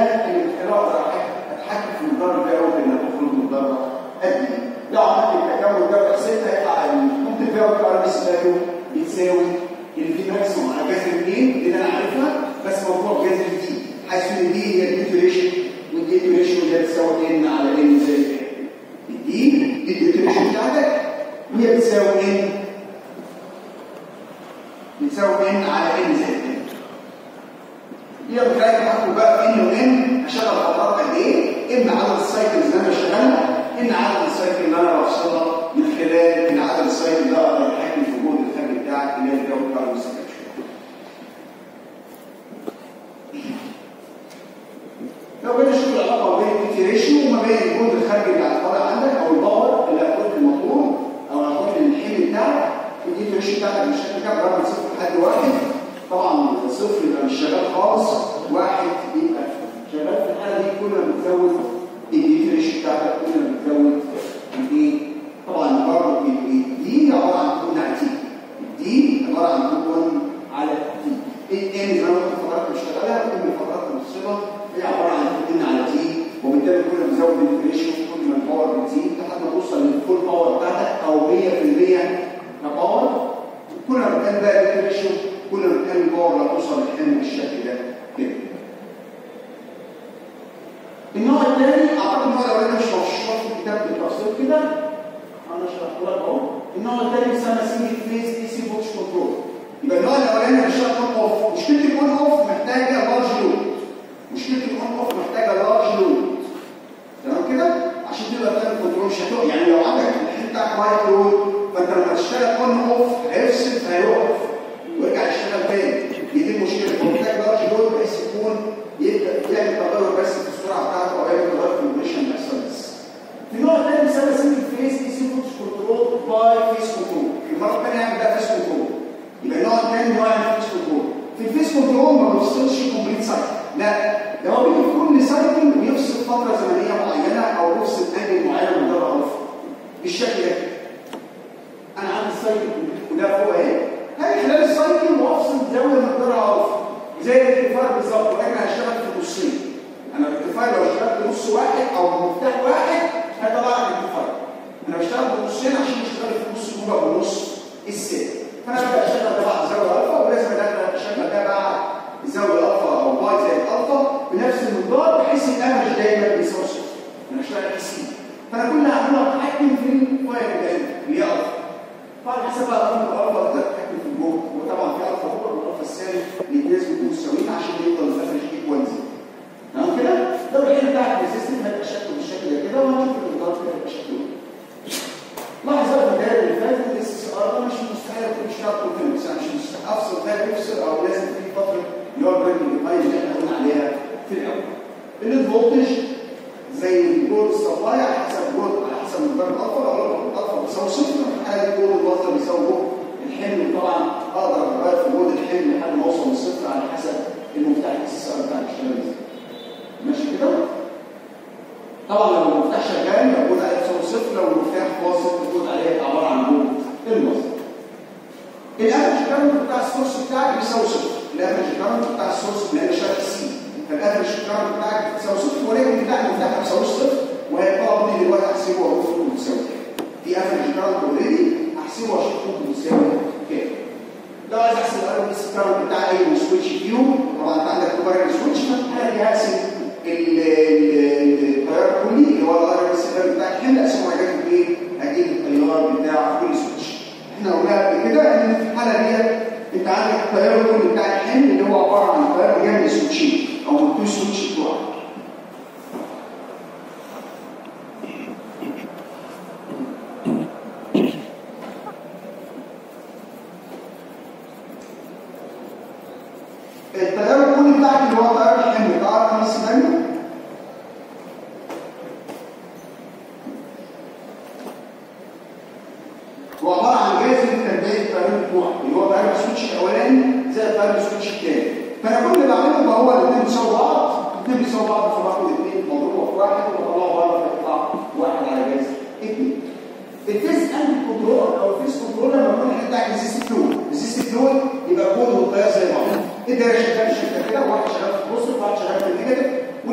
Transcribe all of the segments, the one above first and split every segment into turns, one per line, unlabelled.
اللي من خلاله اقدر اتحكم في المدرج ده او انها تخرج من المدرج قد ايه لو عملت التكامل ده وحسبت هيطلع ممكن الفاول ار اس فاليو بتساوي الفي ماكسيموم على جذر 2 اللي انا عارفها بس موضوع جذر دي حيث ان دي هي الديتوريشن والديتوريشن اللي بتساوي ان على ان زي دي دي الديتوريشن بتاعتك وهي بتساوي ان بتساوي ان على ان زائد ان يلا بقى نحط بقى ان وان اشغل فترات قد ايه ان عدد السايكلز اللي انا بشتغلها ان عدد السايكل اللي انا بفصلها من خلال ان عدد السايكل ده اقدر اتحكم في وجود الخارج بتاعك اللي هي الجو بتاع المستقبل لو جينا نشوف العلاقه ما بين البي ريشيو وما بين الجهد الخارجي اللي هتطلع عندك او الباور اللي هتروح للموتور او هتروح للحمل بتاعك البي ريشيو بتاعتك مش هترجع ضرب صفر لحد واحد طبعا صفر يبقى مش شغال خالص واحد يبقى شغال في الحاله دي كل ما بتزود البي ريشيو بتاعتك كل ما بتزود الايه طبعا برضه دي عباره عن كون على تي دي عباره عن كون على تي الان زي ما قلت الفترات اللي بشتغلها كل الفترات المفصله هي عباره عن كون على تي وبالتالي كل ما بزود الريشيو كل ما الباور بتزيد لحد ما توصل للفول باور بتاعتك او 100% كباور كل ما كان بقى الريشيو كل ما كان الباور لا توصل للحمل بالشكل ده كده النوع الثاني اعتقد النوع الاولاني مش مشروع في الكتاب بالتفصيل كده انا شرحت لك اهو النوع الثاني بيسمى سنجل فيز اي سي بوكس كنترول يبقى النوع الاولاني بيشتغل اون اوف مشكله الاون اوف محتاجه لارج لود مشكله الاون اوف محتاجه لارج لود تمام كده عشان تقدر تعمل كنترول مش هتقع يعني لو عندك الحين بتاعك وايت لود فانت لما تشتغل اون اوف هيفصل فهيقف ويرجع يشتغل تاني دي المشكله محتاج لارج لود بحيث يكون يبدا يعمل تغير بس في السرعه بتاعته او يعمل تغير في البريشن بيحصل بس في نوع تاني بيسمى سنجل فيز اي سي بوكس كنترول باي فيس كنترول المره الثانيه يعمل ده فيس كنترول يبقى النوع الثاني هو يعمل فيس كنترول في الفيس كنترول ما بيفصلش كومبليت سايكل لا ده هو بيجي في كل سايكل ويفصل فتره زمنيه معينه او يفصل انجل معينه من مره اخرى بالشكل ده انا عندي السايكل كلها فوق اهي هاجي خلال السايكل وافصل زاويه مقدارها اخرى زي الارتفاع بالظبط ولكن هشتغل في نصين انا الارتفاع لو اشتغلت نص واحد او مفتاح واحد هيطلع لي الارتفاع انا بشتغل بنصين عشان اشتغل في نص موجب ونص السالب فانا ببدا اشتغل ده بعد زاويه الفا ولازم ابدا اشتغل ده بعد زاويه الفا او باي زائد الفا بنفس المقدار بحيث الافرج دايما بيساوي صفر انا بشتغل اي سي فانا كل اللي هعمله اتحكم في الفاير اللي هي الفا فعلى حسب بقى الفا الفا ده اتحكم في الجهد وطبعا في الفا هو والالفا السالب الاثنين بيكونوا مستويين عشان يفضل الافرج ايكوال زي تمام كده لو الحين بتاعك الريزيستنت هيبقى شكله بالشكل ده كده وهنشوف الانضغاط كده هيبقى شكله لاحظ بقى في الدايره اللي فاتت الاس اس ار ده مش مستحيل يكون اشتغل كونتينوس يعني مش مستحيل افصل ده يفصل او لازم في فتره اللي هو البريدنج ديفاين اللي احنا قلنا عليها في الاول الفولتج زي الجول سبلاي على حسب جول على حسب مقدار الالفا لو الالفا بيساوي صفر في الحاله دي جول الوصله بيساوي جول الحمل طبعا اقدر اغير في جول الحمل لحد ما اوصل للصفر على حسب المفتاح الاس اس ار بتاع الاشتغال ازاي ماشي كده طبعا لو المفتاح شغال موجود عليه بيساوي صفر لو المفتاح فاصل موجود عليه عباره عن جول الوصل الافرج كارنت بتاع السورس بتاعك بيساوي صفر الافرج كارنت بتاع السورس لان شرط سي فالافرج كارنت بتاعك بتساوي صفر ولكن بتاع المفتاح ما بيساويش صفر وهيطلع مني دلوقتي احسبه واقول له بتساوي كام في افرج كارنت اوريدي احسبه واشوف ممكن بيساوي كام لو عايز احسب الار اس كارنت بتاع اي سويتش كيو طبعا انت عندك كوباير سويتش ففي الحاله دي هقسم التيار الكلي اللي هو الار اس كارنت بتاع الحمل اقسمه هجيب ايه؟ هجيب التيار بتاع كل سويتش احنا قلنا قبل كده ان في الحاله ديت انت عندك التيار الكلي بتاع الحمل اللي هو عباره عن تيار جنب سويتشين او تو سويتش بتوعك التيار الكلي بتاعك اللي هو تيار الحمل تعرف خمس ثواني هو عباره عن جهاز لتربيه التيار بتوعك اللي هو تيار السويتش الاولاني زي تيار السويتش الثاني فانا كل اللي بعمله يبقى هو الاثنين بيساووا بعض الاثنين بيساووا بعض فباخد الاثنين مضروبه في واحد وبطلعه بره فيطلع واحد على جهاز اثنين الفيس اند كنترول او الفيس كنترول لما يكون احنا بتاع ريزيست فلويد ريزيست فلويد يبقى كود والتيار زي بعض الدايره شغاله شغاله كده واحد شغال في البوزيتيف وواحد شغال في النيجاتيف واللي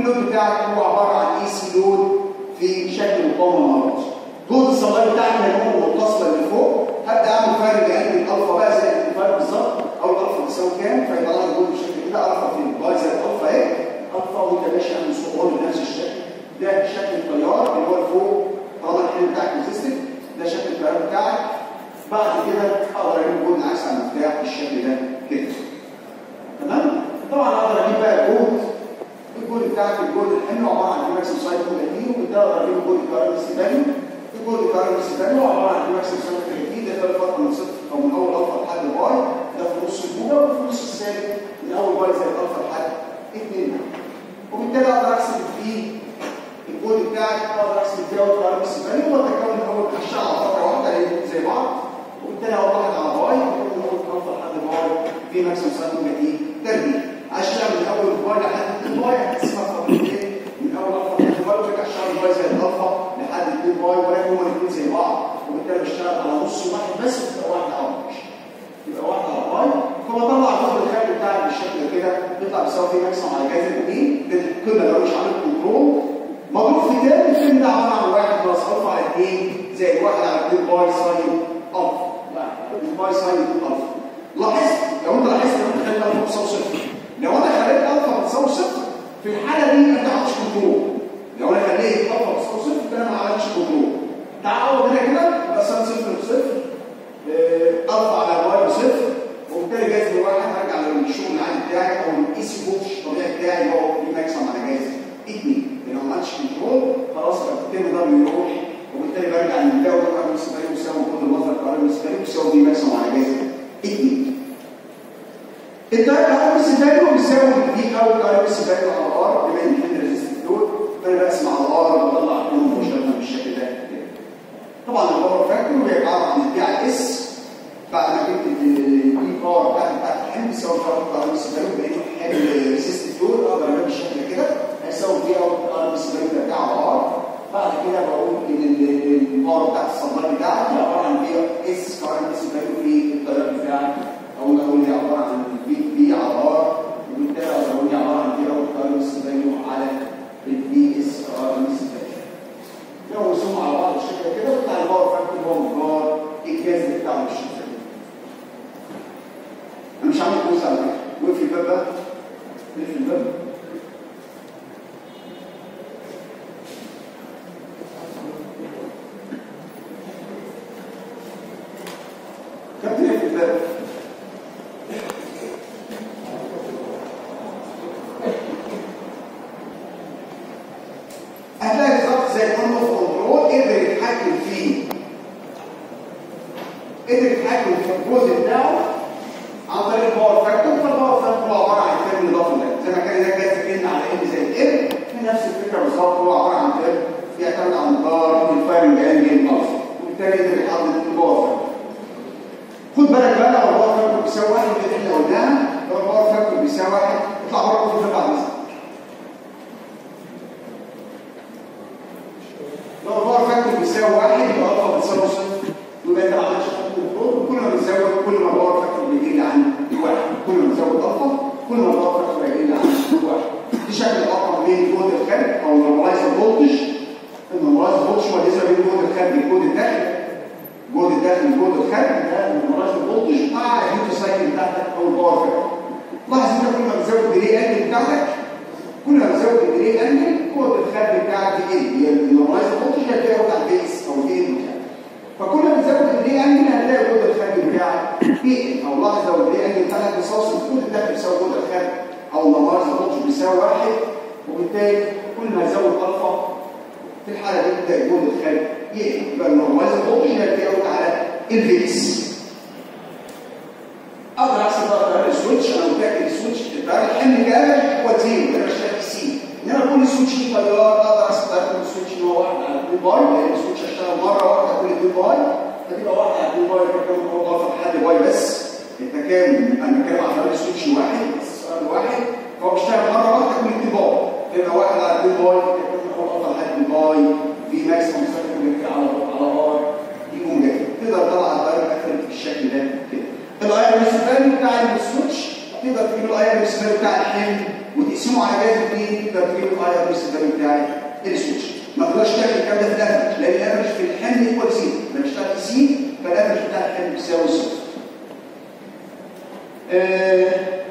اللود بتاعك هو عباره عن اي سي لود في شكل مقاومه مرات جهد الصلايه بتاعك اللي هو متصله اللي فوق هبدا اعمل فرق بين الالفا بقى زي الفرق بالظبط او الالفا بتساوي كام فيطلع لي الجهد بالشكل كده الفا في الواي زي الالفا اهي الفا وانت ماشي عامل صعود بنفس الشكل ده شكل التيار اللي هو فوق طالما الحمل بتاعك ريزيستيف ده شكل التيار بتاعك بعد كده اقدر اجيب جهد انعكس على المفتاح بالشكل ده كده تمام طبعا اقدر اجيب بقى جهد الجهد بتاعك الجهد الحمل عباره عن ماكسيم سايكل كيلو وده اقدر اجيب جهد الكهرباء السيباني الجهد الكهرباء السيباني عباره عن ماكسيم سايكل كيلو ده فرق فتره من صفر او من اول الفا لحد باي ده في نص الموجب وفي نص السالب من اول باي زي الالفا لحد 2 وبالتالي اقدر احسب فيه الجهد بتاعك اقدر احسب فيه اول الكهرباء السيباني هو تكون اول اشعه على فتره واحده هيكون زي بعض وبالتالي اقدر واحد على باي يكون من اول الفا لحد باي في ماكسيم سايكل كيلو تربيع عشان من اول باي لحد 2 باي هتقسمها فترتين من اول الفا لحد باي وترجع تشتغل باي زي الالفا لحد 2 باي ولكن هما الاثنين زي بعض وبالتالي بشتغل على نص واحد بس وتبقى واحد على باي يبقى واحد على باي فبطلع الجهد الخارجي بتاعي بالشكل كده بيطلع بيساوي فيه ماكسيمم على جذر 2 ده القيمه لو مش عامل كنترول مضروب في تاني الفيلم ده عباره عن 1 بلس الفا على 2 زائد 1 على 2 باي ساين الفا باي ساين الفا لاحظت لو انت لاحظت لو انت خليت الفا بتساوي صفر لو انا خليت الفا بتساوي صفر في الحاله دي انت ما عملتش كنترول لو انا خليت الفا بتساوي صفر فانا ما عملتش كنترول تعال هنا كده يبقى سالب صفر بصفر الفا على واي بصفر وبالتالي جذر واحد هرجع للشغل العادي بتاعي او الاي سي بوتش الطبيعي بتاعي اللي هو في ماكسيمم على جذر 2 لو ما عملتش كنترول خلاص الترم ده بيروح وبالتالي برجع للباقي والقرار المستقبلي يساوي كود المصدر القرار المستقبلي يساوي دي ماكسيمم على جذر 2 القرار المستقبلي بيساوي دي او القرار المستقبلي على ار بما ان احنا ريزيستنت دول فانا بقسم على ار وبطلع كل مباشره بالشكل ده طبعا الباور فاكتور هي عباره عن البي على اس بعد ما جبت البي باور بتاعت بتاعت الحمل بيساوي القرار المستقبلي بقيت حامل ريزيستنت دول اقدر اجيب بالشكل كده هيساوي بي او القرار المستقبلي بتاع على ار بعد كده بقول ان الباور بتاعت الصدار بتاعتي عباره عن بي اس قرار المستقبلي في التيار بتاعي او اقول دي عباره عن بي بي على ار وبالتالي اقول دي عباره عن بي او القرار المستقبلي على البي اس قرار المستقبلي لو رسموا على بعض بالشكل كده بتاع الباور فاكتور هو مقدار الجذر بتاعه بالشكل ده انا مش عامل كويس على فكره وقف الباب بقى وقف الباب كابتن اقفل الباب هتلاقي بالظبط زي الكون اوف كنترول قدر يتحكم فيه قدر يتحكم في الجزء بتاعه عن طريق الباور فاكتور فالباور فاكتور هو عباره عن ترم اضافي ده زي ما كان ده جاز ان على ان زي ال في نفس الفكره بالظبط هو عباره عن ترم بيعتمد على مقدار الفايرنج انجل الفا وبالتالي يقدر يحدد الباور فاكتور خد بالك بقى لو الباور فاكتور بيساوي واحد اللي احنا قلناها لو الباور فاكتور بيساوي واحد اطلع بره في بعد مثلا لو الباور فاكتور بيساوي واحد يبقى الفا بتساوي صفر ويبقى انت ما عملتش كنترول كل ما بتزود كل ما الباور فاكتور بيقل عن واحد كل ما بتزود الفا كل ما الباور فاكتور بيقل عن واحد دي شكل الارقام بين جهد الخارج او النورمالايز فولتج النورمالايز فولتج هو النسبه بين جهد الخارج والجهد الداخلي جهد الداخلي والجهد الخارج ده النورمالايز فولتج مع الهيوت سايكل بتاعتك او الباور فاكتور لاحظ انت كل ما بتزود الديلي انجل بتاعتك كل ما بتزود الديلي انجل جهد الخارج بتاعك بيقل هي النورمالايز فولتج هتلاقي على البيس او الجين بتاعك فكل ما بتزود الدي انجل هتلاقي الجهد الخارجي بتاعك بيقل او لاحظ لو الدي انجل بتاعك بيساوي الجهد الداخلي بيساوي الجهد الخارجي او النمارز الفولتج بيساوي واحد وبالتالي كل ما يزود الفا في الحاله دي بتلاقي الجهد الخارجي يقل يبقى النمارز الفولتج هتلاقي على الفيكس اقدر احسب بقى تيار السويتش انا قلت لك السويتش التيار الحمل كامل هو زيرو انا بشتغل سي انما كل سويتش ليه تيار اقدر احسب تيار كل سويتش ان هو واحد على 2 باي لان السويتش هشتغل مره واحده كل 2 باي فتبقى واحد على 2 باي التكامل هو ضغط لحد باي بس التكامل انا بتكلم على تيار السويتش واحد بس السؤال واحد فهو بيشتغل مره واحده كل 2 باي تبقى واحد على 2 باي التكامل هو ضغط لحد باي في ماكسيموم سيركل على على ار دي موجب تقدر تطلع التيار الاخر بالشكل ده كده الاير ريسيفير بتاع السويتش تقدر تجيب الاير ريسيفير بتاع الحمل ودي تقسمه على جهاز اثنين تقدر تجيب الاي ار اس الفاليو بتاعي السويتش ما تقدرش تعمل الكلام ده في الافرج لان الافرج في الحمل ايكوال سي لما تشتغل سي فالافرج بتاع الحمل بيساوي صفر آه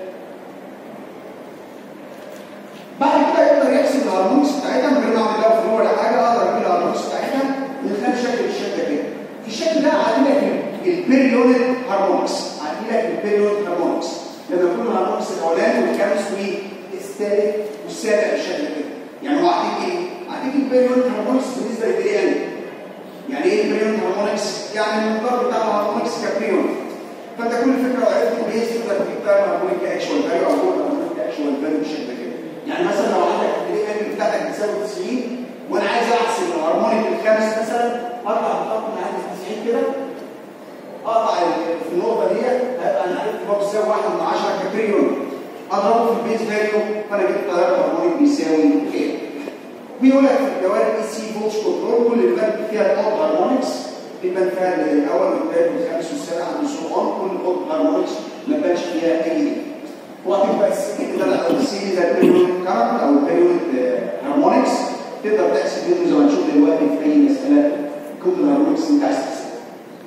بعد كده يقدر يحسب الهارمونكس بتاعتها من غير ما اعمل لها فلو ولا حاجه اقدر اجيب الهارمونكس بتاعتها من خلال شكل الشكل كده في الشكل ده هعدي لك البيريودك هارمونكس هعدي لك البيريودك هارمونكس لما يكون الهارمونكس الاولاني والخامس والثالث والسابع بالشكل كده يعني هو هعطيك ايه؟ هعطيك البيريودك هارمونكس بالنسبه للدي ان يعني ايه البيريودك هارمونكس؟ يعني المقدار بتاع الهارمونكس كبريود فانت كل فكره عرفت البيز تقدر تجيب بقى هارمونيك اكشوال فاليو او هارمونيك اكشوال فاليو بالشكل كده يعني مثلا لو عندك الدي ان بتاعتك بتساوي 90 وانا عايز احسب الهارمونيك الخامس مثلا اطلع بخط من عند 90 كده اقطع في النقطه ديت هيبقى انا عرفت هو بيساوي 1 من 10 كتريون اضربه في البيز فاليو فانا جبت تيار الهارمونيك بيساوي كام بيقول لك في الدوائر اي سي فولت كنترول كل اللي بان فيها الاوت هارمونكس بيبان فيها الاول والثالث والخامس والسابع عند سو 1 كل الاوت هارمونكس ما بانش فيها اي وهتبقى السكه ده لو السي ده بيريود كارنت او بيريود هارمونكس تقدر تحسب منه زي ما هنشوف دلوقتي في اي مساله كود الهارمونكس اللي انت عايز تحسبها.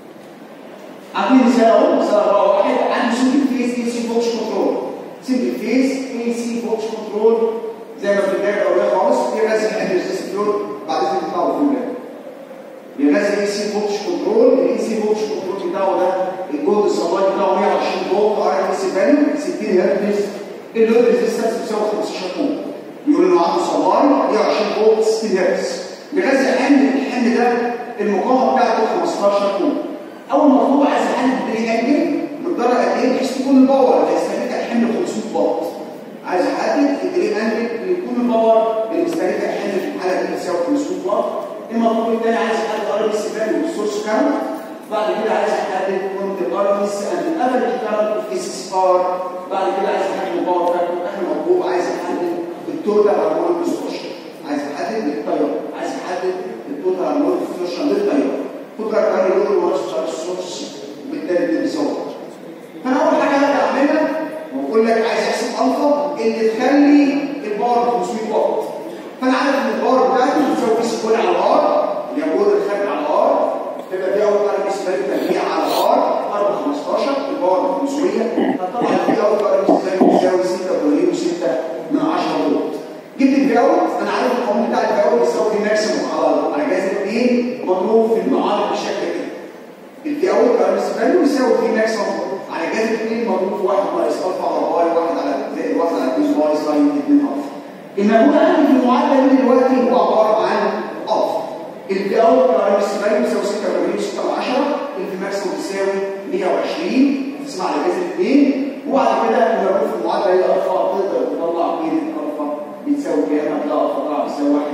عندي مثال اهو مثال رقم واحد عندي سنجل فيز اي سي فولت كنترول سنجل فيز اي سي فولت كنترول زي ما في البدايه الاوليه خالص في رسم الريزستور بعدين بيطلعوا في البدايه. بيغذي اي سي فولت كنترول الاي سي فولت كنترول بتاعه ده الجولد سبلاي بتاعه 120 فولت ار ام اس فاليو 60 هرتز اللود ريزيستنس بيساوي 15 اوم يقول انه عنده سبلاي 120 فولت 60 هرتز بيغذي حمل الحمل ده المقاومه بتاعته 15 اوم اول مطلوب عايز احدد الدري انجل مقدار قد ايه بحيث تكون الباور اللي هيستهلكها الحمل 500 واط عايز احدد الدري انجل اللي يكون الباور اللي بيستهلكها الحمل في الحاله دي بتساوي 500 واط المطلوب الثاني عايز احدد ار اس فاليو والسورس كارنت بعد كده عايز احدد كونت الار اس اند الافرج كارنت اوف اس اس ار بعد كده عايز احدد الباور فاكتور اخر مطلوب عايز احدد التوتال هارمونيك ديستورشن عايز احدد التيار عايز احدد التوتال هارمونيك ديستورشن للتيار قدره كاري لود المارس بتاع السورس وبالتالي ده بيصور فانا اول حاجه هبدا اعملها واقول لك عايز احسب الفا اللي تخلي الباور 500 واط فانا عارف ان الباور بتاعتي بتساوي اس كل على ار اللي هي الجهد الخارج على ار تبقى دي اول ار اس فاليو تربيع على ار ار 15 الباور 500 فطبعا دي اول ار اس فاليو بتساوي 6.6 من 10 فولت جبت الفي اوت انا عارف القانون بتاع الفي اوت بيساوي في ماكسيموم على على جهاز الاثنين مضروب في المعادله بالشكل كده الفي اوت ار اس فاليو بيساوي في ماكسيموم على جهاز الاثنين مضروب في 1 ناقص الفا على باي 1 على زائد 1 على 2 باي ساين 2 الفا الموجود عندي في المعادله دي دلوقتي هو عباره عن الفا الفي اوت ار اس فاليو بيساوي 86 6 من 10 الفي ماكسيموم بيساوي 120 تسمع على جهاز الاثنين وبعد كده الموجود في المعادله هي الفا تقدر تطلع قيمه الفا بتساوي كام؟ هتلاقي الفا طلع بتساوي 1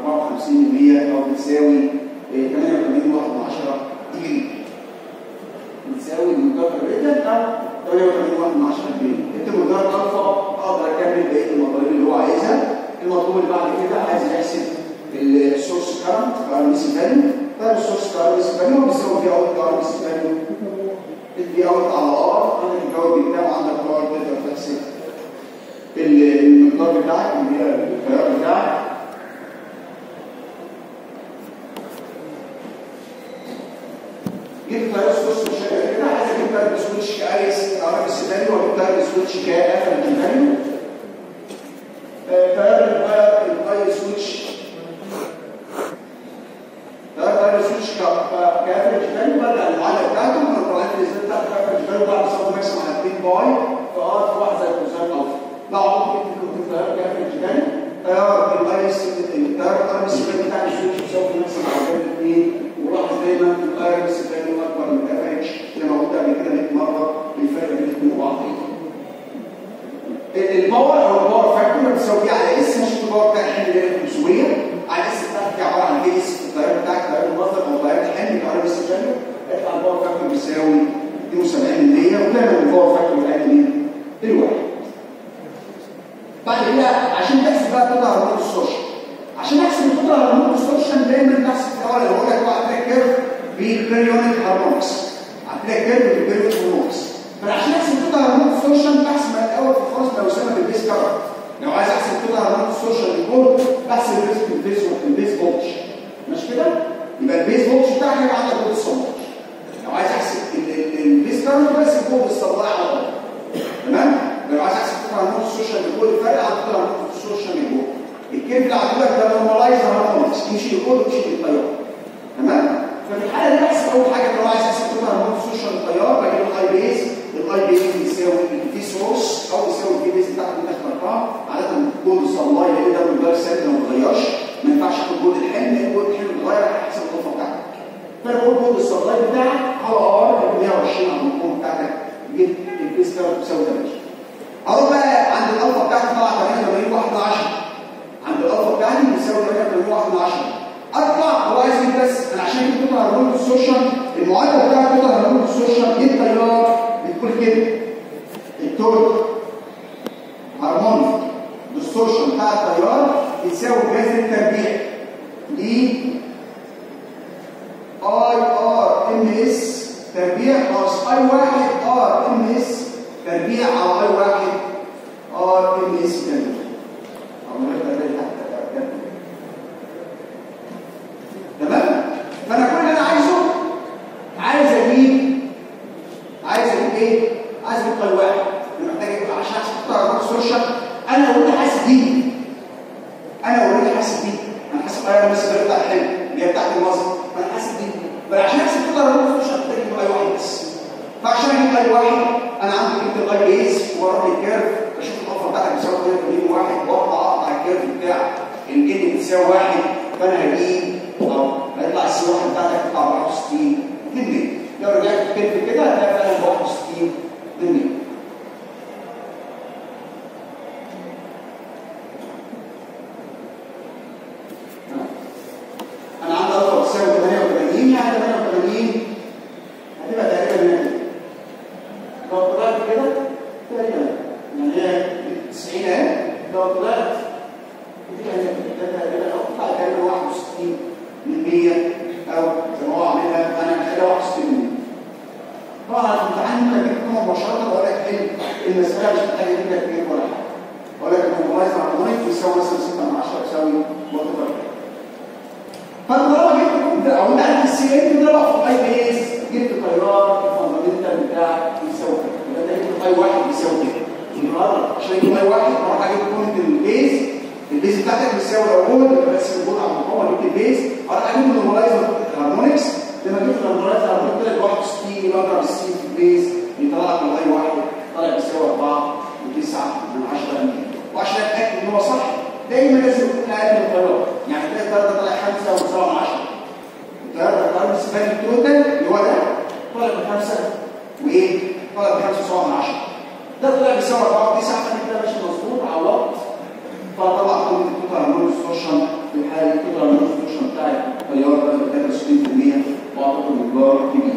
54% او بتساوي 88 1 من 10 ديجري بتساوي المقدار الريتن او 88 1 من 10 ديجري انت مقدار الفا اقدر اكمل بقيه المقادير اللي هو عايزها المطلوب اللي بعد كده عايز يحسب السورس كارنت ار اس فاليو طيب السورس ار اس فاليو بيساوي في اوت ار اس فاليو الفي اوت على ار عندك الجواب بتاعه عندك ار تقدر تحسب المقدار بتاعك اللي هي التيار بتاعك جبت تيار سويتش بالشكل كده عايز اجيب تيار سويتش كاريس ار اس فاليو واجيب تيار سويتش كافرج فاليو تيار الاي سويتش تيار تيار سويتش كافرج فاليو برجع المعادله بتاعته من القواعد اللي بتاعت كافرج فاليو بعد صوت ماكسيمم على 2 باي فار في واحد زي كوزين الفا لا عمري كنت تيار كافرج فاليو تيار الاي اس تيار الار اس فاليو بتاع السويتش بيساوي ماكسيمم على 2 ولاحظ دايما الاي اس فاليو اكبر من الافرج اللي موجود قبل كده 100 مره الفرق بين الاثنين وبعضهم الباور او الباور فاكتور بتساوي على اس مش الباور بتاع الحمل اللي هي 500 على اس بتاعتك عباره عن كي اس التيار بتاعك تيار المصدر او تيار الحمل تيار اس فاليو يطلع الباور فاكتور بيساوي 72% ودايما الباور فاكتور اقل من الواحد بعد كده عشان تحسب بقى توتال هارمون ديستورشن عشان احسب التوتال هارمون ديستورشن دايما بحسب في الاول اللي بقول لك بقى عندك كيرف بالبريونيك هارمونكس عندك كيرف بالبريونيك هارمونكس فعشان احسب التوتال هارمون ديستورشن بحسب الاول في الخالص لو يسمى بالبيس كارنت لو عايز احسب بحسب البيز البيز البيز فولتج مش كده يبقى البيز فولتج بتاعك هيبقى عندك فولت الصبح لو عايز احسب ال- ال- البيز كارنت بس فوق الصباح على طول تمام لو عايز احسب قطع النور السوشيال من كل فرق على قطع النور السوشيال من جوه الكيرف اللي عندك ده نورماليز هارمونكس يمشي لكل ويمشي للتيار تمام ففي الحاله دي بحسب اول حاجه لو عايز احسب قطع النور السوشيال من التيار بجيب الاي بيز الاي بيز بيساوي الفي سورس او يساوي الفي بيز بتاعت اللي احنا ارقام عاده جهد الصلاي لان ده مقدار ثابت ما بيتغيرش ما ينفعش اخد جهد الحمل لان جهد الحمل بيتغير على حسب الغرفه بتاعتك فانا بقول جهد الصلاي بتاعك على ار 120 على المقام بتاعتك جبت البيز كارت بتساوي 8 اهو بقى عند الالفا بتاعتي طلع 88 واحد من 10 عند الالفا بتاعتي بيساوي 88 واحد من 10 اطلع هو عايز يجيب بس انا عشان اجيب قطع هرمون السوشيال المعادله بتاعت قطع هرمون السوشيال دي التيار بتقول كده التورك هرمونيك ديستورشن بتاع التيار يساوي جذر التربيع دي اي ار ام اس تربيع ناقص اي واحد ار ام اس تربيع على اي واحد ار ام اس تربيع أو من غير تربيع حتى. تمام فانا كل اللي انا عايزه عايز اجيب عايز اجيب ايه عايز اجيب اي واحد انا محتاج اجيب عشان احسب قطع الرقم السوشيال انا اوريدي حاسب دي انا اوريدي حاسب دي انا حاسب اي بس ده بتاع الحلم اللي هي بتاعت المصدر فانا حاسب دي فعشان احسب قطع الرقم السوشيال محتاج اجيب اي واحد بس فعشان اجيب اي واحد انا عندي جبت الاي بيز واروح للكيرف اشوف الخطوه بتاعتك بتساوي 82 واحد واطلع اقطع الكيرف بتاع الجن بتساوي واحد فانا هجيب اه هيطلع السي واحد بتاعتك تطلع 64 2 لو رجعت الكيرف كده هتلاقي فعلا 61 2 انا عندي الفا بتساوي 88 يعني 88 هتبقى تقريبا هنا لو طلعت كده تقريبا يعني هي 90 اهي لو طلعت دي هي ده تقريبا او تطلع تقريبا 61 من 100 او زي ما هو عاملها انا مخليها 61 طبعا في الامتحان انت جبت قيمه مباشره واقول لك حل المساله مش محتاج اجيب لك كيف ولا حاجه اقول لك الموبايل مع المونيت بيساوي مثلا 6 من 10 يساوي وات ايفر فالطلبه جبت او انت عارف السي ان تضربها في الاي بيز جبت تيار الفاندمنتال بتاعك يساوي كده يبقى انت جبت اي واحد بيساوي كده النهارده عشان اجيب اي واحد اروح اجيب كونت البيز البيز بتاعتك بتساوي الاول يبقى بس الجول على المقاومه جبت البيز اروح اجيب النورماليزر الهارمونكس لما جبت النورماليزر الهارمونكس طلع 61 بضرب السي في البيز يطلع لك الاي واحد طلع بيساوي 4 و9 من 10 وعشان اتاكد ان هو صح دايما لازم يكون اقل من التيار يعني تلاقي التيار ده طالع 5 و7 من 10 التيار ده التيار بالنسبه لي التوتال اللي هو ده طالع بخمسه وايه؟ طالع بخمسه و7 من 10 ده طلع بيساوي 4 و9 فانا كده ماشي مظبوط عوضت فطلع قيمه التوتال هرمون ديستورشن في الحاله التوتال هرمون ديستورشن بتاع التيار ده 63% واعتقد مقدار كبير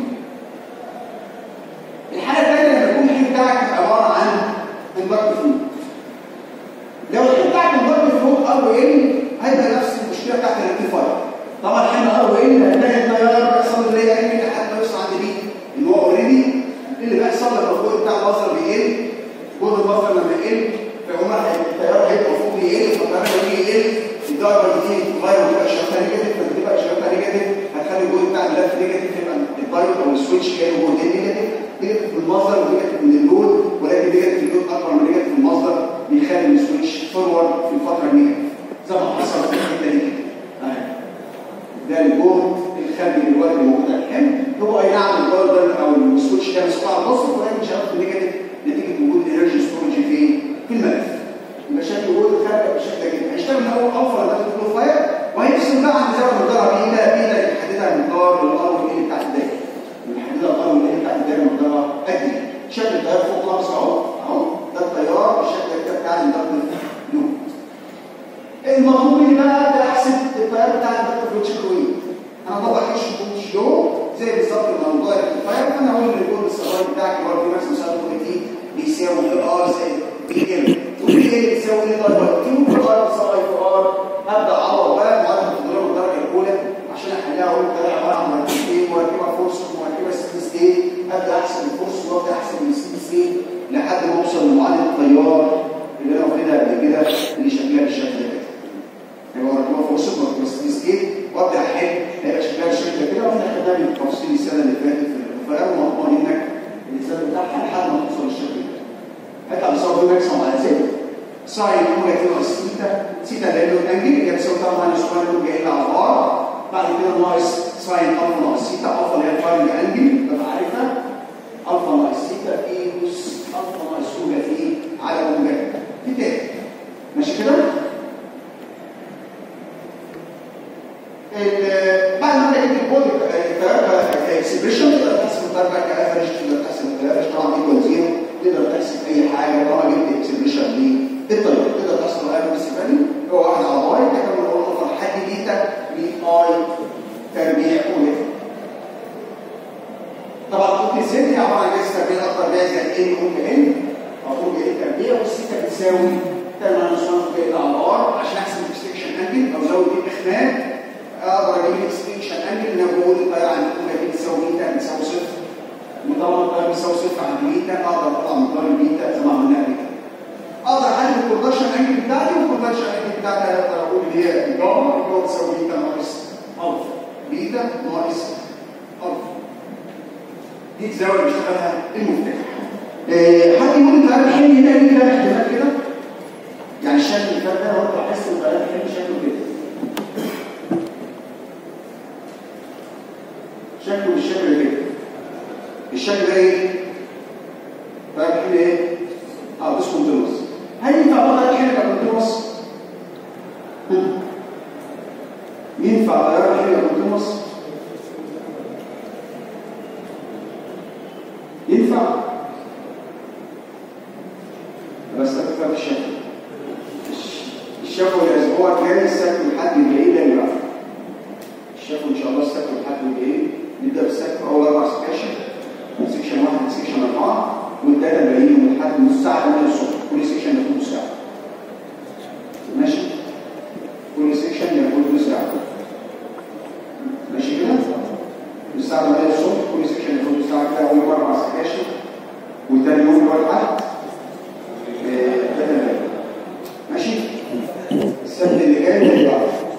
الحاله الثانيه لما يكون الحين بتاعك عباره عن اندكتيف فلويد لو الحين بتاعك اندكتيف فلويد ار وان هيبقى نفس المشكله بتاعت الريكتيفاير طبعا الحين ار وان هتلاقي التيار بيحصل اللي هي ايه لحد ما يوصل عند بي ان هو اوريدي اللي بيحصل لما الفلويد بتاع المصدر بيقل جهد المصدر لما يقل فيقوم التيار هيبقى المفروض يقل فالتيار لما يجي يقل الدرجه دي تتغير وتبقى شغاله نيجاتيف فتبقى شغاله نيجاتيف هتخلي الجهد بتاع الملف نيجاتيف يبقى الدايود او السويتش كانوا جهدين نيجاتيف نيجاتيف في المصدر ونيجاتيف من اللود ولكن نيجاتيف اللود اكبر من نيجاتيف المصدر بيخلي السويتش فورورد في الفتره النيجاتيف زي ما حصل في الحته دي كده ده الجهد الخارجي دلوقتي موجود على الحمل هو اي نعم الدايود او السويتش ده مسؤول عن النص ولكن شغال في النيجاتيف نتيجه وجود الانرجي ستورج في في الملف يبقى شكل وجود الخارج بالشكل ده كده هيشتغل من اول اوفر لغايه البروفايل وهيفصل بقى عند زاويه مقدارها بايده بايده اللي بتحددها المقدار الار والايه بتاعت الدايره بنحددها الار والايه بتاعت الدايره مقدارها قد ايه شكل التيار فوق خالص اهو اهو ده التيار بالشكل كده بتاع الاندكتيف لوب المطلوب مني بقى ابدا احسب التيار بتاع الاندكتيف لوب شكله ايه انا طبعا مش مش لو زي بالظبط الموضوع الريكتيفاير فانا هقول ان الكود الصغير بتاعك اللي هو في ماكس مسافه تي بيساوي ار زائد بي ام ودي ايه بتساوي ايه ضربه كيو في ار بتساوي في ار ابدا اعوض بقى معادله التضارب الدرجه الاولى عشان احلها اقول ده عباره عن مركبتين مركبه فورس ومركبه ستيل ستيت ابدا احسب الفورس وابدا احسب الستيل ستيت لحد ما اوصل لمعادله التيار اللي انا واخدها قبل كده اللي شكلها بالشكل ده كده خدناها بالتفصيل السنه اللي فاتت فغير مضمون انك الانسان بتاعها لحد ما توصل للشكل ده هيطلع بيساوي في ماكسيموم على زد ساين اوميجا تي ناقص سيتا سيتا ده له الانجل اللي بتساوي طبعا ماينس 1 اوميجا ال على ار بعد كده ناقص ساين الفا ناقص سيتا الفا اللي هي الفاينل انجل ببقى عارفها الفا ناقص سيتا في نص الفا ناقص اوميجا في على اوميجا دي تاني ماشي كده؟ بعد ما تجيب البودي الثلاثه اكسبريشن تقدر تحسب الضربه كافرج تقدر تحسب الافرج طبعا ايكوال زيرو تقدر تحسب اي حاجه طبعا جبت اكسبريشن دي الطريقه تقدر تحسب الافرج بالنسبه لي هو واحد على باي تكمل الغرفه لحد بيتا بي اي تربيع اوميجا طبعا قلت الزد هي عباره عن جاز تربيع اكبر جاز ان اوميجا ان او اوميجا ان تربيع والسيتا بتساوي 10 ماينس 1 اوميجا على ار عشان احسب الاكستنشن انجل او زود دي اخماد اقدر اجيب الاكستنشن انجل ان انا بقول الطياره عند اوميجا دي بتساوي بيتا بتساوي صفر وطالما الطياره بتساوي صفر عند بيتا اقدر اطلع مقدار البيتا زي ما عملنا قبل كده اقدر احدد الكونفرشن انجل بتاعتي والكونفرشن انجل بتاعتي اقدر اقول اللي هي الجاما الجاما بتساوي بيتا ناقص الفا بيتا ناقص الفا دي الزاويه اللي بيشتغلها المفتاح إيه حد يقول لي تعالى الحين هنا ليه كده احتمال كده يعني الشكل اللي فات ده لو انت لاحظت البيان الحين شكله كده شكله بالشكل كده الشكل ده ايه؟ بقى الحين ايه؟ اه بس كونتينوس هل ينفع بقى الحين يبقى كونتينوس؟ ينفع غير الحين يبقى كونتينوس؟ ينفع؟ بس تكفى بالشكل الشفوي الاسبوع الجاي السبت والحد الجاي ده يبقى الشفوي ان شاء الله السبت والحد الجاي نبدا بالسبت اول اربع سكاشن سكشن واحد سكشن اربعه والثلاثه الباقيين من لحد نص ساعه 8 الصبح كل سكشن ياخد نص ساعه ماشي كل سكشن ياخد نص ساعه ماشي كده الساعه 8 الصبح كل سكشن ياخد نص ساعه كده اول اربع سكاشن والثاني يوم اللي هو الاحد ثلاثه ماشي السبت اللي جاي ده يبقى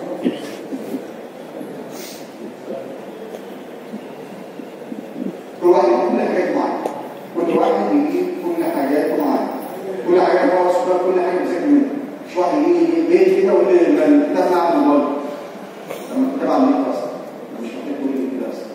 كل واحد كل حاجات معاه كل واحد يجيب كل حاجاته معاه كل حاجه هو صغير كل حاجه بيذاكر منها مش واحد يجي بيت كده ويقول لي الكتاب ده على الموبايل لما الكتاب على النت اصلا مش محتاج كل كده اصلا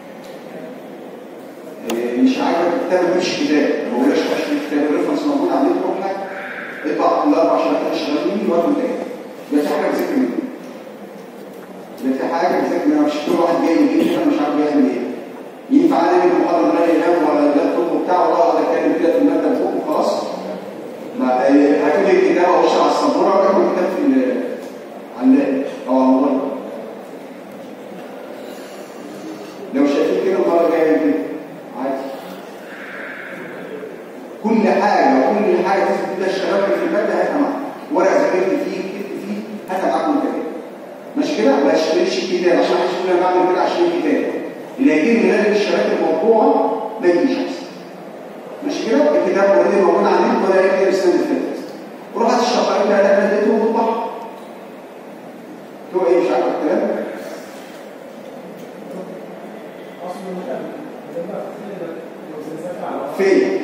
مش عاجبك الكتاب مش كتاب ما بقولش اشتري كتاب الريفرنس موجود على النت روح لك اطبع كل اربع شهادات شغالين وقت انتهى يبقى في حاجه بذاكر منها يبقى في حاجه بذاكر منها مش كل واحد جاي يجي كده مش عارف يعمل ايه ينفع انا من المحاضره اللي انا ينام ولا اللابتوب بتاعه واقعد اتكلم كده في المكتب فوق وخلاص هاخد الكتاب واخش على السبوره واكتب الكتاب في على اللاب او على الموبايل لو شايفين كده المره الجايه كده عادي كل حاجه وكل حاجه تثبت كده الشباب في الماده هاتها معاك ورقه ذاكرت فيه كتبت فيه هاتها معاك من كده ماشي كده ما اشتريش الكتاب عشان محدش يقول انا بعمل كده عشان الكتاب اللي هيجيب من غير الشباب الموضوعه ما يجيش احسن ماشي كده الكتاب اوريدي موجود على النت ولا يكتب السنه اللي فاتت روح هات الشقائق اللي انا اديتهم وطبعها هو ايه مش عارف الكلام فين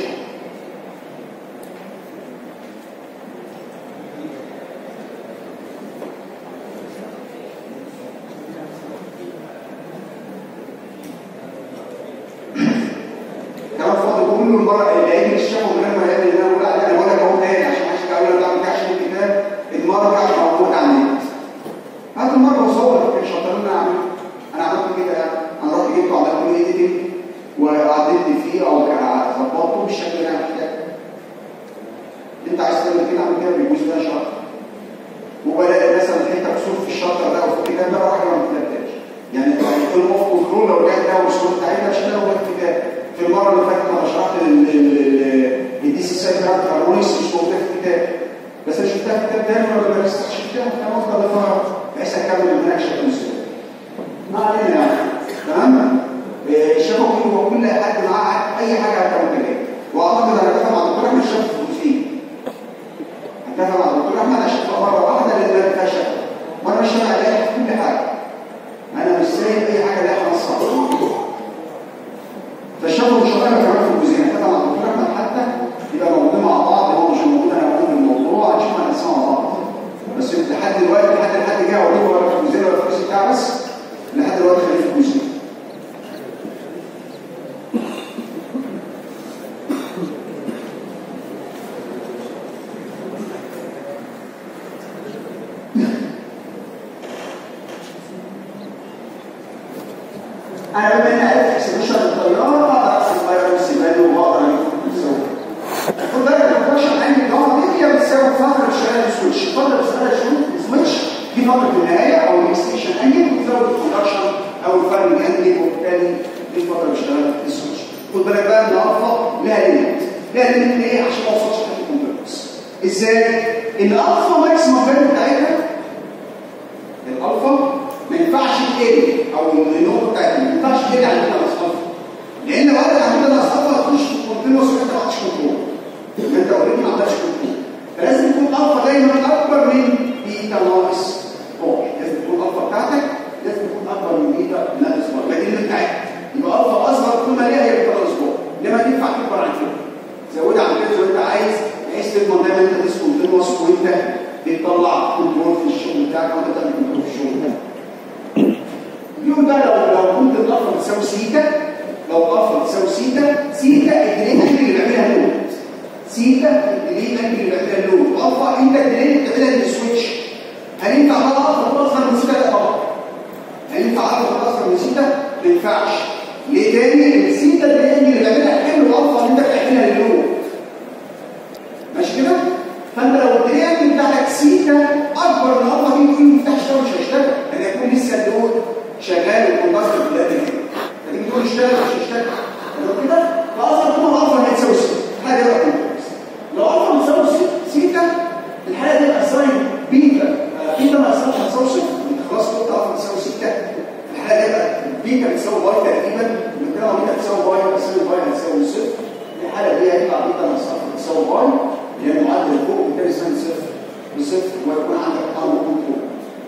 كمان فاضل كله المره اللي هيجي الشافه من غير ما يقابل اللي انا بقول عليه انا بقول لك اهو تاني عشان ما حدش يقول انا بعمل عشان الكتاب المره مش موجود على النت هات المره وصور مش هضطر اعمل انا عملت كده يعني انا رحت جبته عملت له ايديتنج وعدلت فيه او ظبطته بالشكل اللي انا محتاجه انت عايز تعمل كده اعمل كده بيجوز ده شهر وبلاقي مثلا حته كسور في الشطر ده او في الكتاب ده واحد ما كتبتهاش يعني يكون اوف كنترول لو رجعت ده والصوت بتاعتها عشان لو الكتاب في المره اللي فاتت انا شرحت الدي سي سي بتاعت هارمونيس مش موجوده في الكتاب بس انا شفتها في كتاب تاني ولا ما شفتها كان افضل افهم بحيث اكمل المناقشه بشكل مسؤول ما علينا يعني تمام الشفوي هو كل حد معاه اي حاجه هتعمل كده واعتقد انا اتفق مع الدكتور احمد الشفوي في الجزئيه اتفق مع الدكتور احمد اشوفها مره واحده لان ما فيهاش وانا مش سامع لايح في كل حاجه انا مش سايب اي حاجه لايحه نصها جاي اوريكم ولا في الجزء ولا في الجزء بتاع بس لحد دلوقتي خلينا في الجزء انا بما اني عرفت اكسبريشن الطياره اقدر احسب بايرو سيبالو واقدر اسوي خد بالك الكومبريشن عندي الجامعه دي هي بتساوي فتره شغال السويتش فتره شغال السويتش دي فتره النهايه او الاكستنشن انجل بتزود الكومبريشن او الفرنج انجل وبالتالي دي فتره بتشتغل السويتش خد بالك بقى ان الفا لها ليميت لها ليميت ايه عشان ما اوصلش لحد الكومبلكس ازاي؟ الالفا ماكسيمم فاليو بتاعتها الالفا ما ينفعش تقل او النقطه بتاعتها ما ينفعش تقل عن كده الاصفار لان لو قلت عن كده الاصفار هتخش في كونتينوس وانت ما عندكش كنترول يبقى انت اوريدي ما عندكش كنترول فلازم تكون الفا دايما اكبر من بيتا ناقص باي لازم تكون الفا بتاعتك لازم تكون اكبر من بيتا ناقص باي لكن اللي بتاعتك يبقى الفا اصغر كل ما ليها هي بيتا ناقص باي لما تنفع تكبر عن كده زودها عن كده زي ما انت عايز بحيث تضمن دايما انت تسكن كونتينوس وانت بتطلع كنترول في الشغل بتاعك وانت بتعمل كنترول في الشغل بتاعك اليوم ده لو لو كنت الالفا بتساوي سيتا لو الالفا بتساوي سيتا سيتا الدليل انجل اللي بيعملها لود سيتا الدليل انجل اللي بيعملها لود الفا انت الدليل اللي بتعملها للسويتش هل ينفع بقى الفا اصغر من سيتا لا طبعا هل ينفع الفا اصغر من سيتا ما ينفعش ليه تاني السيتا الدليل انجل اللي بيعملها حلو الالفا اللي انت بتعملها للود ماشي كده فانت لو الدليل انجل بتاعتك سيتا اكبر من الالفا دي تقول المفتاح اشتغل مش هيشتغل لان يكون لسه اللود شغال والكمباستر في البلاد هنا فتيجي تقول اشتغل مش هيشتغل لو كده فاصلا طول الالفا هتساوي سيتا حاجه بقى لو الفا بتساوي سيتا الحاله دي اساين بيتا بيتا ما اساين هتساوي صفر انت خلاص قلت الفا بتساوي سيتا الحاله دي بقى بيتا بتساوي باي تقريبا من كده بيتا بتساوي باي بتساوي باي هتساوي صفر الحاله دي هيطلع بيتا ناقص الفا بتساوي باي اللي هي المعدل فوق بالتالي يساوي صفر بصفر ويكون عندك امر كنترول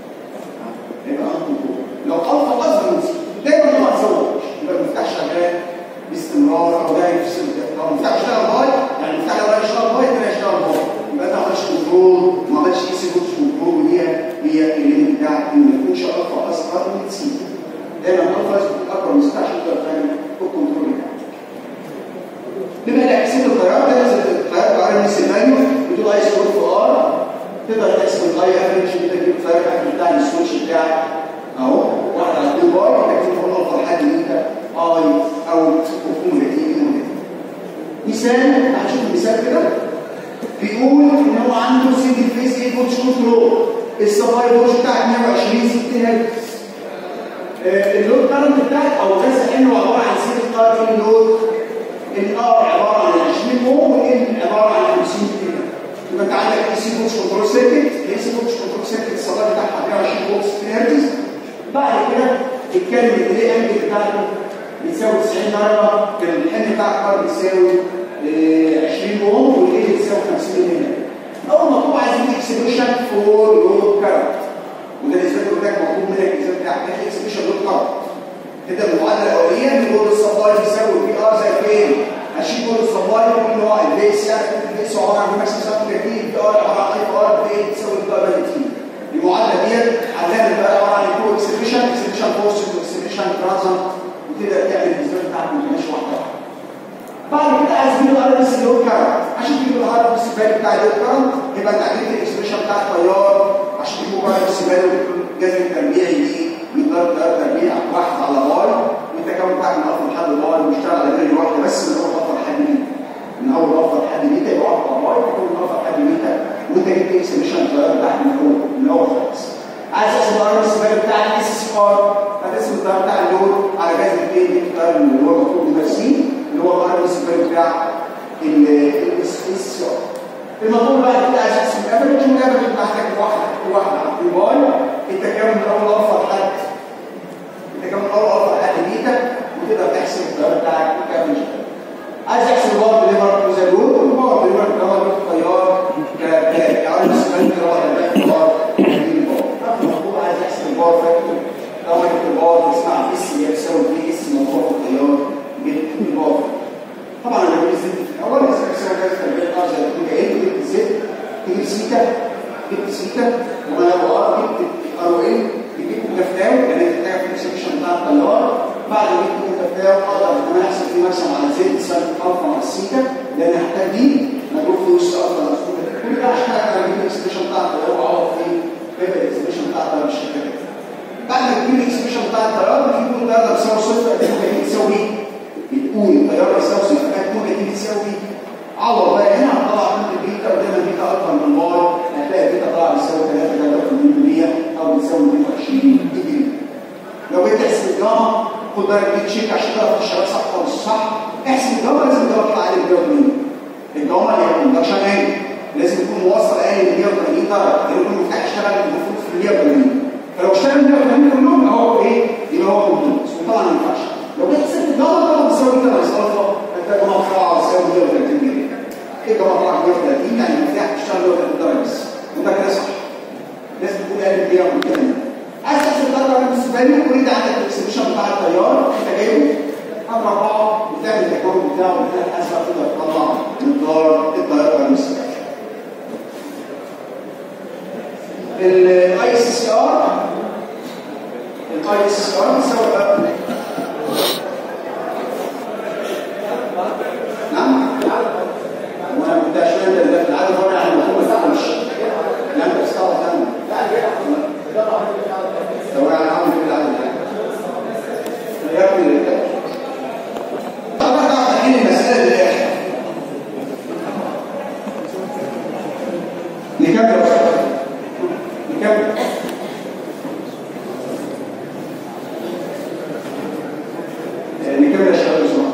يبقى امر كنترول لو الفا اصغر من صفر دايما ما هتسويش يبقى المفتاح شغال باستمرار او دايما يفصل لو المفتاح اشتغل باي يعني المفتاح لو يشتغل باي كده يشتغل باي يبقى انت ما عملتش كنترول ما عملتش اي سيكونس كنترول وهي هي الليمت بتاعك ان ما يكونش الفا اصغر من سي دايما الفا لازم تكون اكبر من 16 تقدر تعمل الكنترول بتاعك بما انك حسبت التيار ده لازم التيار بعرف نفس الفاليو بتقول عايز تقول في ار تقدر تحسب الاي افريج انت تجيب الفرق بتاع السويتش بتاعك اهو واحد على 2 باي انت تكتب الالفا لحد ان انت اي او تكون نتيجه مثال هنشوف مثال كده بيقول ان هو عنده سنجل فيس ايه فولتج كنترول السبلاي فولتج بتاعك 120 60 هرتز اللود كارنت بتاعك او غاز انه عباره عن سيريز كارنت لود الار عباره عن 20 اوم والان عباره عن 50 كيلو يبقى انت عندك اي سي فولتج كنترول سيركت الاي سي فولتج كنترول سيركت السبلاي بتاعها 120 فولت 60 هرتز بعد كده اتكلم الديلي انجل بتاعته بتساوي 90 درجه الحمل بتاعك بيساوي 20 اوم والايه بتساوي 50 ملي اول مطلوب عايزين اكسبريشن فور لود كارنت وده الاثبات بتاعك مطلوب منك الاثبات بتاعك ده اكسبريشن لود كارنت كده المعادله الاوليه ان لود السبلاي بيساوي في ار زي فين هشيل لود السبلاي اللي هو البي اس ار البي اس عباره عن ماكسيمم سبلاي في ار عباره عن اي ار في تساوي الار تي المعادله ديت هنعمل بقى عباره عن تو اكسبريشن اكسبريشن فورس واكسبريشن ترانزنت وتبدا تعمل الاثبات بتاعك ماشي واحده واحده بعد كده عايز نجيب الار اس لود كارنت عشان تجيب الار اس فاليو بتاع اللود كارنت يبقى انت عجبت الاكسبريشن بتاع التيار عشان تجيب الار اس فاليو جذر التربيعي دي مقدار التيار تربيع واحد على باي وانت كمان بتاعك من اول لحد باي واشتغل على فاليو واحده بس من اول خطوه لحد ميتا من اول خطوه لحد ميتا يبقى واحد على باي تكون من اول لحد ميتا وانت جبت اكسبريشن التيار بتاعك من اول من اول خالص عايز احسب الار اس فاليو بتاع الاس اس ار هتقسم التيار بتاع اللود على جذر الاثنين التيار اللي هو المفروض يبقى سي اللي هو الار اس فاليو بتاع الاس اس ار المطلوب بقى كده عايز احسب الافرج والافرج بتاعتك واحده واحده على باي انت كام من اول الفا لحد انت كام من اول الفا لحد بيتا وتقدر تحسب التيار بتاعك كافرج عايز احسب الباور ديليفر تو ذا لود والباور ديليفر ده هو التيار كار اس فاليو اللي هو الباور المطلوب عايز احسب الباور فاكتور لو ما جبت الباور تسمع اس يساوي في اس مضروب في التيار جبت الباور طبعا انا بجيب الزيت في الاول بس بسوي جايز تربيه الار زي ما جاي جبت الزيت تجيب سيتا جبت سيتا وما هو ار جبت ار بعد ما تجيب الاكسبريشن بتاع التيار بتقول التيار ده بيساوي صفر هتبقى تساوي ايه؟ بتقول التيار بيساوي صفر هتكون دي بتساوي ايه؟ عوض بقى هنا هتطلع عند البيتا ودايما البيتا اكبر من باي هتلاقي البيتا طالعه بتساوي 3 او بتساوي 22 ديجري لو جيت تحسب الجاما خد بالك دي تشيك عشان تعرف الشباب صح ولا مش صح احسب الجاما لازم الجاما تطلع عالي 180 الجاما اللي هي الكوندكشن انجل لازم يكون موصل عالي ل 180 درجه لان يكون المفتاح يشتغل المفروض في 180 فلو اشتغل 180 كلهم اهو ايه يبقى هو كوندكت وطبعا ما ينفعش لو جيت حسبت الجاما طبعا بتساوي كده ناقص الفا هتلاقي الجاما طلع بتساوي 130 جنيه ايه الجاما طلع 130 يعني المفتاح يشتغل 130 درجه بس وده كده صح لازم تكون قالب 180 عايز تحسب الضربه بالنسبه لي وانت عندك الاكسبريشن بتاع التيار انت جايبه اضرب بعض وتعمل التكون بتاعه وتلاقي الحاسبه تقدر تطلع مقدار التيار بالنسبه الاي اس سي ار الاي اس سي ار بيساوي نعم وانا كنت عشان ده العدد هو يعني المفروض ما تفهمش لا انت بتستوعب ثاني لو انا عامل كده عامل كده يا ابني طبعا تعرف تحل المساله للاخر نكمل يا استاذ نكمل نكمل يا شباب بسرعه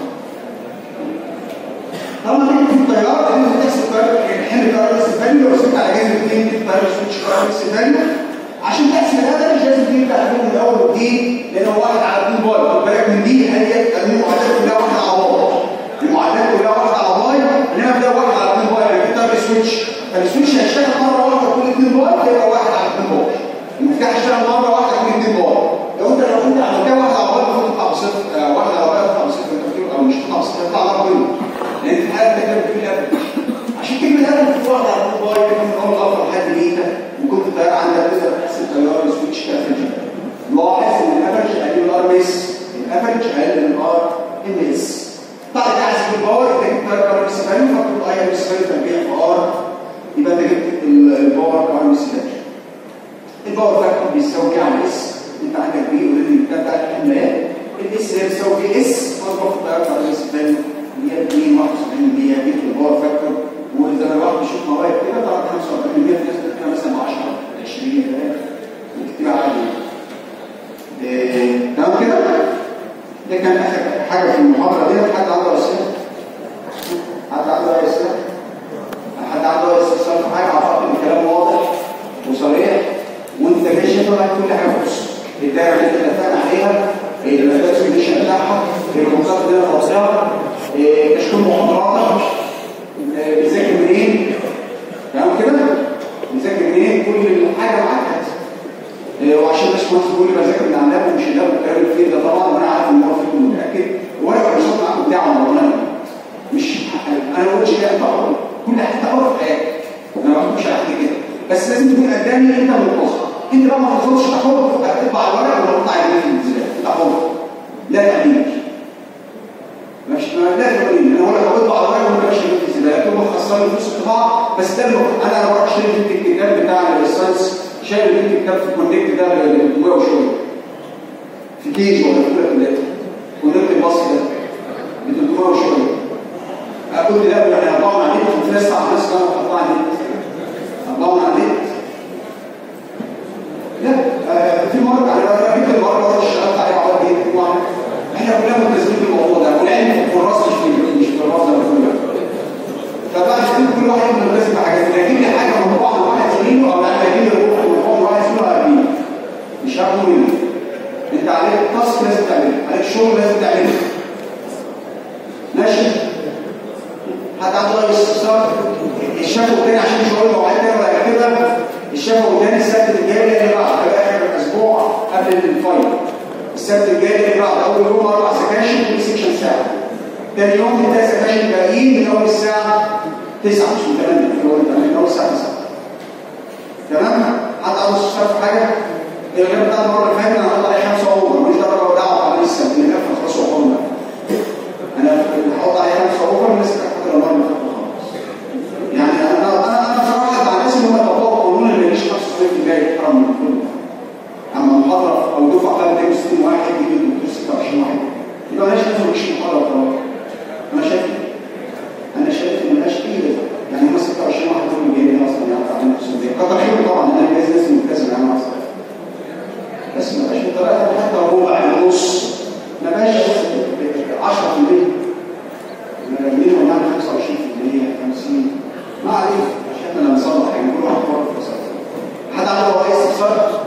طالما انت في الطياره انت بتحسب الطياره الحمل الطياره بس الفاليو لو سبت على جهاز الاثنين الطياره سويتش طياره بس الفاليو عشان تحسب هذا مش لازم تجيب تحديد من الاول والجديد لان هو واحد على 2 باي خد بالك من دي هي المعادلات كلها واحده على باي المعادلات كلها واحده على باي انما ده واحد على 2 باي يعني انت سويتش فالسويتش هيشتغل مره واحده كل 2 باي فيبقى واحد على 2 باي المفتاح هيشتغل مره واحده كل 2 باي لو انت لو انت عملتها واحده على باي المفروض تطلع بصفر واحده على باي تطلع بصفر انت بتقول او مش تطلع بصفر تطلع ضرب لان في الحاله ده كده بتقول افرج عشان كلمه افرج في واحده على 2 باي يكون من اول غلطه لحد بيتا وكنت الطياره عندك تقدر تحسب التيار سويتش كافرج لاحظ ان الافرج اقل من الار ام اس الافرج اقل من الار ام اس بعد كده عايز تجيب باور انت جبت ار ام اس فاليو فكتب اي ام اس فاليو تربيع في ار يبقى انت جبت الباور ار ام اس فاليو الباور فاكتور بيساوي كام على اس انت عندك بي اوريدي بتاع الحملات الاس اللي بيساوي في اس مضروب في التيار ار ام اس فاليو اللي هي 2 71 اللي هي جبت الباور فاكتور واذا انا الواحد بيشوف مواهب كده طبعا 45 في ناس بتبقى مثلا 10 20 كتير عادي تمام كده ده كان اخر حاجه في المحاضره دي حد عنده اسئله حد عنده اسئله حد عنده استفسار في حاجه اعتقد الكلام واضح وصريح وانت ماشي طبعا كل حاجه بص الدايره اللي انت اتفقنا عليها الكلاسيفيكيشن بتاعها الكونسبت اللي انا قصدها تشكيل محاضراتك بتذاكر منين تمام كده بتذاكر منين كل حاجه معاك وعشان بس كنت بقول لي بذاكر من على اللاب ومش اللاب والكلام اللي فيه ده طبعا وانا عارف ان هو فيه متاكد الورقه اللي صوت معاكم بتاعه ربنا مش انا ما بقولش كده انت حر كل حاجه انت حر في حياتك انا ما بحبش على كده بس لازم تكون قدامي انت متصل انت بقى ما تفضلش تحر تطبع الورق ولا تطلع يمين في الانزلاق انت حر لا تأمين مش لا تقولين انا ولا بطبع الورق ولا ماشي في الانزلاق تقول خسران فلوس الطباعه بس ده انا لو رحت شريت الكتاب بتاع الساينس شايل اللي كتاب في الكونكت ده جواه شويه في كيج ولا في كل ثلاثه كونكت الباص ده ب 300 وشويه اقول لا يعني هطلع على النت وفي ناس على الناس كانوا هطلع على النت هطلع على النت لا آه في مره انا جبت المره مره اشتغلت عليها على النت طبعا احنا كلنا ملتزمين بالموضوع ده والعلم في الراس مش في مش في الراس ده فبقى كل واحد ملتزم بحاجات لكن لي حاجه مطبوعه من واحد زميله او انا هجيب الروح المطبوع من واحد زميله هجيبه مش هاخده منه انت عليك تاسك لازم تعمله عليك شغل لازم تعمله ماشي حد عنده اي استفسار الشافو الثاني عشان مش هقول مواعيد تاني ولا كده الشافو الثاني السبت الجاي اللي بعد هيبقى اخر الاسبوع قبل الفاينل السبت الجاي اللي بعد اول يوم اربع سكاشن كل سكشن ساعه ثاني يوم ثلاث سكاشن باقيين من اول الساعه 9 مش من 8 من اول 8 من اول الساعه 9 تمام حد عنده استفسار في حاجه الغير بتاع المره اللي فاتت انا هحط عليه 5 اوفر مش درجه ودعوه على لسه اللي كان خلاص وقلنا انا هحط عليه 5 اوفر لسه هحط المره اللي فاتت خلاص يعني انا انا انا صراحه مع الناس اللي هم طبقوا القانون اللي مش 95% يحترم من كله اما المحاضره او دفعه فيها 260 واحد يجي الدكتور 26 واحد يبقى مالهاش لازمه مش محاضره وخلاص انا شايف انا شايف ان مالهاش اي لازمه يعني هم 26 واحد دول جايين اصلا يعني تعليم السعوديه كتر خيره طبعا انا جايز ناس ملتزمه يعني اصلا بس ما بقاش بالطريقه دي حتى لو ربع ونص ما بقاش 10% مين ونعمل 25% 50 ما عليك عشان احنا نصلح يعني كل واحد حر في مصر حد عنده رئيس استفسار؟